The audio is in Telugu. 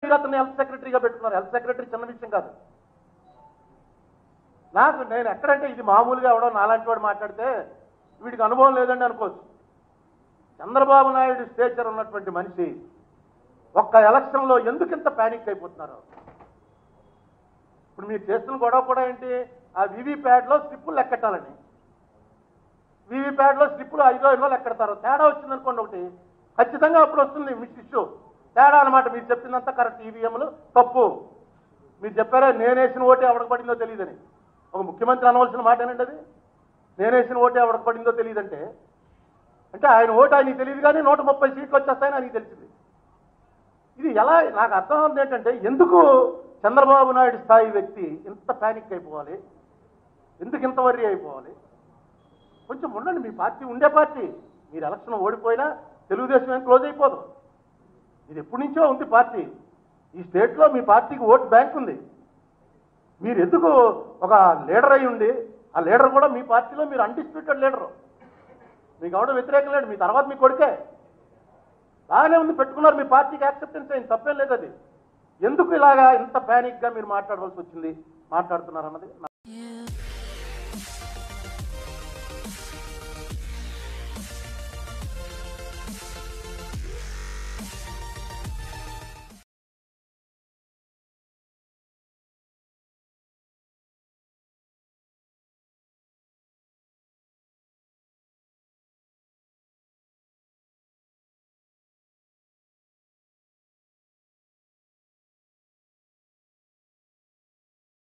మీరు అతన్ని హెల్త్ సెక్రటరీగా పెట్టుకున్నారు హెల్త్ సెక్రటరీ చిన్న విషయం కాదు నాకు నేను ఎక్కడంటే ఇది మామూలుగా ఎవడో నాలాంటి వాడు మాట్లాడితే వీడికి అనుభవం లేదండి అనుకోవచ్చు చంద్రబాబు నాయుడు స్టేచర్ ఉన్నటువంటి మనిషి ఒక్క ఎలక్షన్లో ఎందుకు ఇంత ప్యానిక్ అయిపోతున్నారు ఇప్పుడు మీరు చేస్తున్న గొడవ కూడా ఏంటి ఆ వీవీప్యాడ్లో స్లిప్పులు లెక్కెట్టాలని వీవీప్యాడ్లో స్లిప్పులు ఐదో ఐదో లెక్కెడతారు తేడా వచ్చిందనుకోండి ఒకటి ఖచ్చితంగా అప్పుడు వస్తుంది మిస్ ఇష్యూ తేడా అనమాట మీరు చెప్పిందంతా కరెక్ట్ ఈవీఎంలు తప్పు మీరు చెప్పారా నేనేసిన ఓటే ఎవరికి పడిందో తెలియదని ఒక ముఖ్యమంత్రి అనవలసిన మాట ఏనండి అది నేనేసిన ఓటే ఎవరికి పడిందో తెలియదంటే అంటే ఆయన ఓటు ఆయనకి తెలియదు కానీ నూట ముప్పై సీట్లు వచ్చేస్తాయని ఆయనకి తెలిసింది ఇది ఎలా నాకు అర్థం అవుతుంది ఏంటంటే ఎందుకు చంద్రబాబు నాయుడు స్థాయి వ్యక్తి ఇంత ప్యానిక్ అయిపోవాలి ఎందుకు ఇంత వర్రీ అయిపోవాలి కొంచెం ఉండండి మీ పార్టీ ఉండే పార్టీ మీరు ఎలక్షన్ ఓడిపోయినా తెలుగుదేశం ఏం క్లోజ్ అయిపోదు ఇది ఎప్పటి నుంచో ఉంది పార్టీ ఈ స్టేట్లో మీ పార్టీకి ఓట్ బ్యాంక్ ఉంది మీరు ఎందుకు ఒక లీడర్ అయి ఉండి ఆ లీడర్ కూడా మీ పార్టీలో మీరు అన్డిస్ప్యూటెడ్ లీడరు మీకు ఎవడో వ్యతిరేకం లేడు మీ తర్వాత మీ కొడుకే బాగానే ఉంది పెట్టుకున్నారు మీ పార్టీకి యాక్సెప్టెన్స్ అయింది తప్పేం లేదు అది ఎందుకు ఇలాగా ఇంత ప్యానిక్గా మీరు మాట్లాడవలసి వచ్చింది మాట్లాడుతున్నారు అన్నది